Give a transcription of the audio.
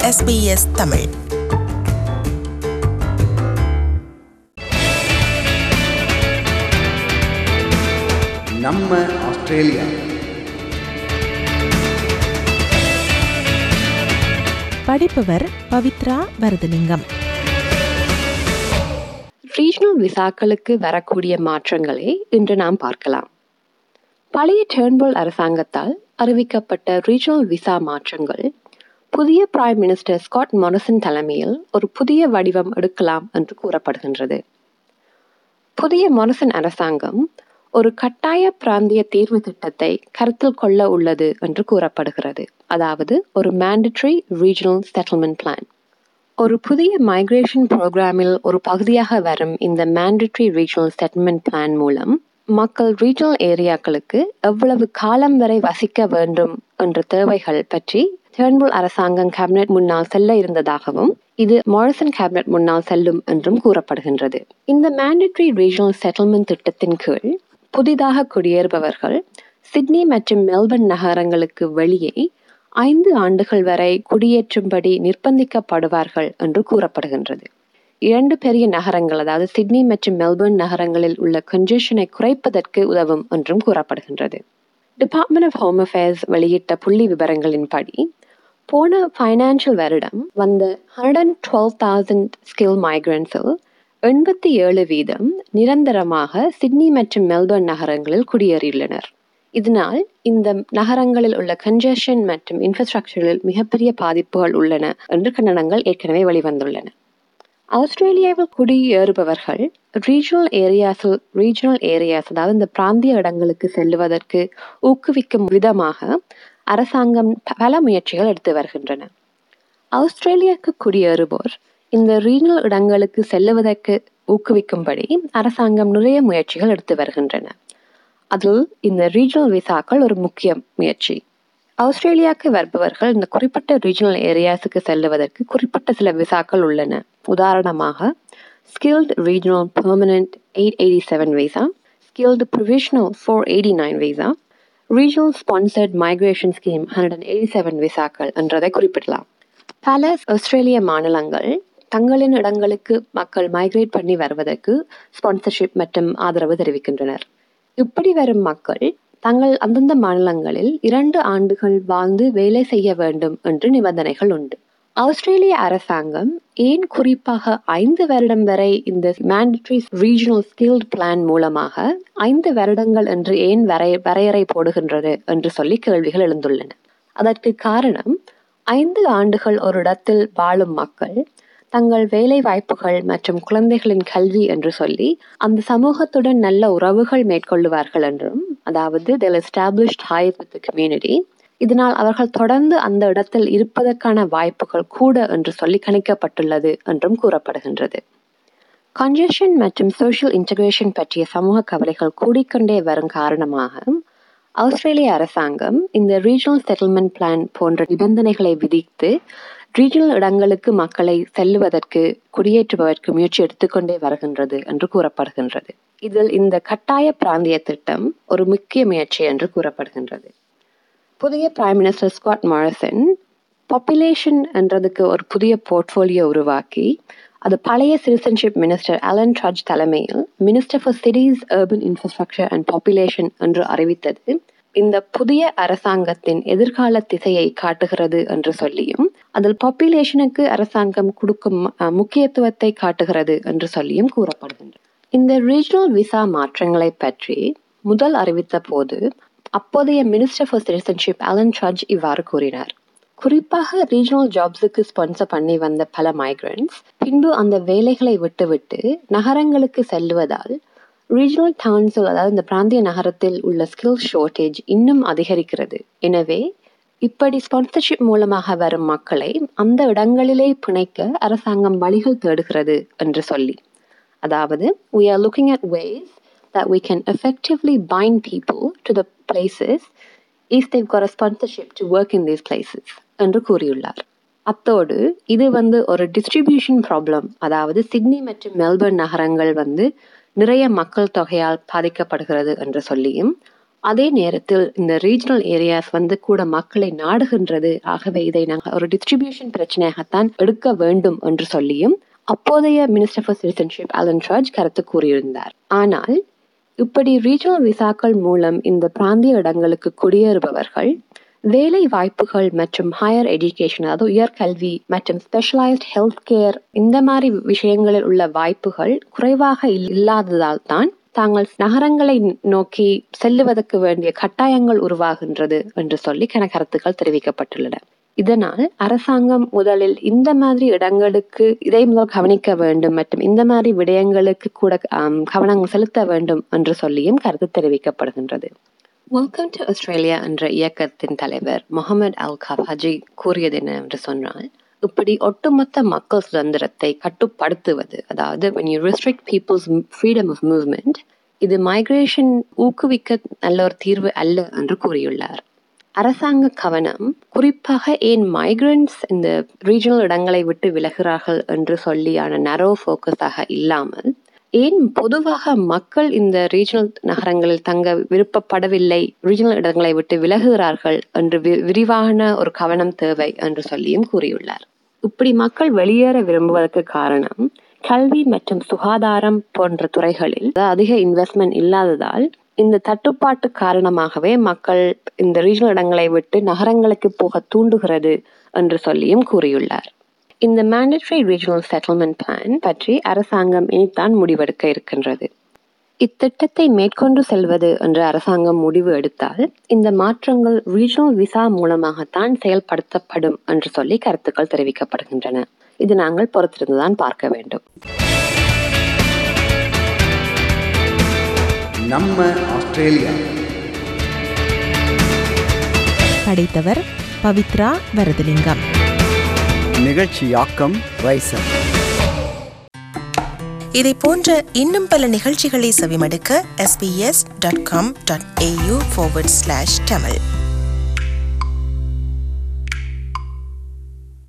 SBS Tamil நம்ம Australia படிப்பவர் Pavithra Varathalingam regional விசாக்களுக்கு வரக்கூடிய மாற்றங்களை இன்று நாம் பார்க்கலாம் பழைய டேர்ன்போல் அரசாங்கத்தால் அறிவிக்கப்பட்ட ரீஜனல் விசா மாற்றங்கள் புதிய பிரைம் மினிஸ்டர் ஸ்காட் மொரசன் தலைமையில் ஒரு புதிய வடிவம் எடுக்கலாம் என்று கூறப்படுகின்றது புதிய மொரசன் அரசாங்கம் ஒரு கட்டாய பிராந்திய தீர்வு திட்டத்தை கருத்தில் கொள்ள உள்ளது என்று கூறப்படுகிறது அதாவது ஒரு மேண்டட்ரி ரீஜனல் செட்டில்மெண்ட் பிளான் ஒரு புதிய மைக்ரேஷன் ப்ரோக்ராமில் ஒரு பகுதியாக வரும் இந்த மேண்டட்ரி ரீஜனல் செட்டில்மெண்ட் பிளான் மூலம் மக்கள் ரீஜனல் ஏரியாக்களுக்கு எவ்வளவு காலம் வரை வசிக்க வேண்டும் என்ற தேவைகள் பற்றி டேர்ன்புல் அரசாங்கம் கேபினெட் முன்னால் செல்ல இருந்ததாகவும் இது மாரிசன் கேபினெட் முன்னால் செல்லும் என்றும் கூறப்படுகின்றது இந்த மேண்டட்ரி ரீஜனல் செட்டில்மெண்ட் திட்டத்தின் கீழ் புதிதாக குடியேறுபவர்கள் சிட்னி மற்றும் மெல்பர்ன் நகரங்களுக்கு வெளியே ஐந்து ஆண்டுகள் வரை குடியேற்றும்படி நிர்பந்திக்கப்படுவார்கள் என்று கூறப்படுகின்றது இரண்டு பெரிய நகரங்கள் அதாவது சிட்னி மற்றும் மெல்பர்ன் நகரங்களில் உள்ள கன்ஜெஷனை குறைப்பதற்கு உதவும் என்றும் கூறப்படுகின்றது டிபார்ட்மெண்ட் ஆஃப் ஹோம் அஃபேர்ஸ் வெளியிட்ட புள்ளி விவரங்களின்படி போன ஃபைனான்சியல் வருடம் வந்த hundred and twelve thousand skill மைக்ரன்ஸில் எண்பத்தி ஏழு வீதம் நிரந்தரமாக சிட்னி மற்றும் மெல்பர்ன் நகரங்களில் குடியேறியுள்ளனர் இதனால் இந்த நகரங்களில் உள்ள கன்ஜெஷன் மற்றும் இன்ஃப்ராஸ்ட்ரக்சரில் மிகப்பெரிய பாதிப்புகள் உள்ளன என்று கண்டனங்கள் ஏற்கனவே வெளிவந்துள்ளன ஆஸ்திரேலியாவில் குடியேறுபவர்கள் ரீஜனல் ஏரியாஸில் ரீஜனல் ஏரியாஸ் அதாவது இந்த பிராந்திய இடங்களுக்கு செல்லுவதற்கு ஊக்குவிக்கும் விதமாக அரசாங்கம் பல முயற்சிகள் எடுத்து வருகின்றன ஆஸ்திரேலியாவுக்கு குடியேறுவோர் இந்த ரீஜனல் இடங்களுக்கு செல்லுவதற்கு ஊக்குவிக்கும்படி அரசாங்கம் நிறைய முயற்சிகள் எடுத்து வருகின்றன அதில் இந்த ரீஜனல் விசாக்கள் ஒரு முக்கிய முயற்சி ஆஸ்திரேலியாவுக்கு வருபவர்கள் இந்த குறிப்பிட்ட ரீஜனல் ஏரியாஸுக்கு செல்லுவதற்கு குறிப்பிட்ட சில விசாக்கள் உள்ளன உதாரணமாக skilled regional permanent eight eighty seven visa skilled provisional four eighty nine visa regional sponsored migration scheme hundred and eighty seven விசாக்கள் என்றதை குறிப்பிடலாம் பல ஆஸ்திரேலிய மாநிலங்கள் தங்களின் இடங்களுக்கு மக்கள் மைக்ரேட் பண்ணி வருவதற்கு ஸ்பான்சர்ஷிப் மற்றும் ஆதரவு தெரிவிக்கின்றனர் இப்படி வரும் மக்கள் தங்கள் அந்தந்த மாநிலங்களில் இரண்டு ஆண்டுகள் வாழ்ந்து வேலை செய்ய வேண்டும் என்று நிபந்தனைகள் உண்டு ஆஸ்திரேலிய அரசாங்கம் ஏன் குறிப்பாக ஐந்து வருடம் வரை இந்த மேண்டட்ரி ரீஜனல் ஸ்கில்ட் பிளான் மூலமாக ஐந்து வருடங்கள் என்று ஏன் வரை வரையறை போடுகின்றது என்று சொல்லி கேள்விகள் எழுந்துள்ளன அதற்கு காரணம் ஐந்து ஆண்டுகள் ஒரு இடத்தில் வாழும் மக்கள் தங்கள் வேலை வாய்ப்புகள் மற்றும் குழந்தைகளின் கல்வி என்று சொல்லி அந்த சமூகத்துடன் நல்ல உறவுகள் மேற்கொள்ளுவார்கள் என்றும் அதாவது தில் எஸ்டாப்ளிஷ்ட் ஹை வித் கம்யூனிட்டி இதனால் அவர்கள் தொடர்ந்து அந்த இடத்தில் இருப்பதற்கான வாய்ப்புகள் கூட என்று சொல்லி கணிக்கப்பட்டுள்ளது என்றும் கூறப்படுகின்றது கன்ஜெஷன் மற்றும் சோஷியல் இன்டகிரேஷன் பற்றிய சமூக கவலைகள் கூடிக்கொண்டே வரும் காரணமாக ஆஸ்திரேலிய அரசாங்கம் இந்த ரீஜனல் செட்டில்மெண்ட் பிளான் போன்ற நிபந்தனைகளை விதித்து ரீஜனல் இடங்களுக்கு மக்களை செல்லுவதற்கு குடியேற்றுவதற்கு முயற்சி எடுத்துக்கொண்டே வருகின்றது என்று கூறப்படுகின்றது இதில் இந்த கட்டாய பிராந்திய திட்டம் ஒரு முக்கிய முயற்சி என்று கூறப்படுகின்றது புதிய prime minister Scott Morrison population என்றதுக்கு ஒரு புதிய போர்ட்ஃபோலியோ உருவாக்கி அது பழைய சிட்டிசன்ஷிப் மினிஸ்டர் அலன் ட்ரட்ஜ் தலைமையில் minister for cities urban infrastructure and population என்று அறிவித்தது இந்த புதிய அரசாங்கத்தின் எதிர்கால திசையை காட்டுகிறது என்று சொல்லியும் அதில் பாப்புலேஷனுக்கு அரசாங்கம் கொடுக்கும் முக்கியத்துவத்தை காட்டுகிறது என்று சொல்லியும் கூறப்படுகின்றது இந்த ரீஜனல் விசா மாற்றங்களை பற்றி முதல் அறிவித்த போது அப்போதைய minister for citizenship Alan Tudge இவ்வாறு கூறினார் குறிப்பாக ரீஜனல் ஜாப்ஸுக்கு ஸ்பான்சர் பண்ணி வந்த பல மைக்ரன்ட்ஸ் பின்பு அந்த வேலைகளை விட்டுவிட்டு நகரங்களுக்கு செல்லுவதால் ரீஜனல் டவுன்ஸில் அதாவது இந்த பிராந்திய நகரத்தில் உள்ள ஸ்கில் ஷார்டேஜ் இன்னும் அதிகரிக்கிறது எனவே இப்படி ஸ்பான்சர்ஷிப் மூலமாக வரும் மக்களை அந்த இடங்களிலே பிணைக்க அரசாங்கம் வழிகள் தேடுகிறது என்று சொல்லி அதாவது we are looking at ways that we can effectively bind people to the places if they've got a sponsorship to work in these places என்று கூறியுள்ளார் அத்தோடு இது வந்து ஒரு டிஸ்ட்ரிபியூஷன் ப்ராப்ளம் அதாவது சிட்னி மற்றும் மெல்பர்ன் நகரங்கள் வந்து நிறைய மக்கள் தொகையால் பாதிக்கப்படுகிறது என்று சொல்லியும் அதே நேரத்தில் இந்த ரீஜனல் ஏரியாஸ் வந்து கூட மக்களை நாடுகின்றது ஆகவே இதை நாங்கள் ஒரு டிஸ்ட்ரிபியூஷன் பிரச்சனையாகத்தான் எடுக்க வேண்டும் என்று சொல்லியும் அப்போதைய மினிஸ்டர் ஃபார் சிட்டிசன்ஷிப் அலன் சார்ஜ் கருத்து கூறியிருந்தார் ஆனால் இப்படி ரீஜனல் விசாக்கள் மூலம் இந்த பிராந்திய இடங்களுக்கு குடியேறுபவர்கள் வேலை வாய்ப்புகள் மற்றும் ஹையர் எஜுகேஷன் அதாவது உயர்கல்வி மற்றும் ஸ்பெஷலைஸ்ட் ஹெல்த் கேர் இந்த மாதிரி விஷயங்களில் உள்ள வாய்ப்புகள் குறைவாக இல்லாததால் தான் தாங்கள் நகரங்களை நோக்கி செல்லுவதற்கு வேண்டிய கட்டாயங்கள் உருவாகின்றது என்று சொல்லி கன கருத்துக்கள் தெரிவிக்கப்பட்டுள்ளன இதனால் அரசாங்கம் முதலில் இந்த மாதிரி இடங்களுக்கு இதை முதல் கவனிக்க வேண்டும் மற்றும் இந்த மாதிரி விடயங்களுக்கு கூட கவனம் செலுத்த வேண்டும் என்று சொல்லியும் கருத்து தெரிவிக்கப்படுகின்றது வெல்கம் டு ஆஸ்திரேலியா என்ற இயக்கத்தின் தலைவர் முகமது அல் கவாஜி கூறியது என்னவென்று சொன்னால் இப்படி ஒட்டுமொத்த மக்கள் சுதந்திரத்தை கட்டுப்படுத்துவது அதாவது when you restrict people's freedom of movement இது மைக்ரேஷன் ஊக்குவிக்க நல்ல ஒரு தீர்வு அல்ல என்று கூறியுள்ளார் அரசாங்க கவனம் குறிப்பாக ஏன் மைக்ரன்ஸ் இந்த ரீஜனல் இடங்களை விட்டு விலகிறார்கள் என்று சொல்லியான நரோ ஃபோக்கஸாக இல்லாமல் ஏன் பொதுவாக மக்கள் இந்த ரீஜனல் நகரங்களில் தங்க விருப்பப்படவில்லை ரீஜனல் இடங்களை விட்டு விலகுகிறார்கள் என்று விரிவான ஒரு கவனம் தேவை என்று சொல்லியும் கூறியுள்ளார் இப்படி மக்கள் வெளியேற விரும்புவதற்கு காரணம் கல்வி மற்றும் சுகாதாரம் போன்ற துறைகளில் அதிக இன்வெஸ்ட்மெண்ட் இல்லாததால் இந்த தட்டுப்பாட்டு காரணமாகவே மக்கள் இந்த ரீஜனல் இடங்களை விட்டு நகரங்களுக்கு போக தூண்டுகிறது என்று சொல்லியும் கூறியுள்ளார் இந்த மேண்டட்ரி ரீஜனல் செட்டில்மெண்ட் பிளான் பற்றி அரசாங்கம் இனித்தான் முடிவெடுக்க இருக்கின்றது இத்திட்டத்தை மேற்கொண்டு செல்வது என்று அரசாங்கம் முடிவு எடுத்தால் இந்த மாற்றங்கள் ரீஜனல் விசா மூலமாகத்தான் செயல்படுத்தப்படும் என்று சொல்லி கருத்துக்கள் தெரிவிக்கப்படுகின்றன இது நாங்கள் பொறுத்திருந்துதான் பார்க்க வேண்டும் நம்ம ஆஸ்திரேலியா படைத்தவர் பவித்ரா வரதலிங்கம் நிகழ்ச்சியாக்கம் ரைசர் இதை போன்ற இன்னும் பல நிகழ்ச்சிகளை செவிமடுக்க sbs.com.au forward slash tamil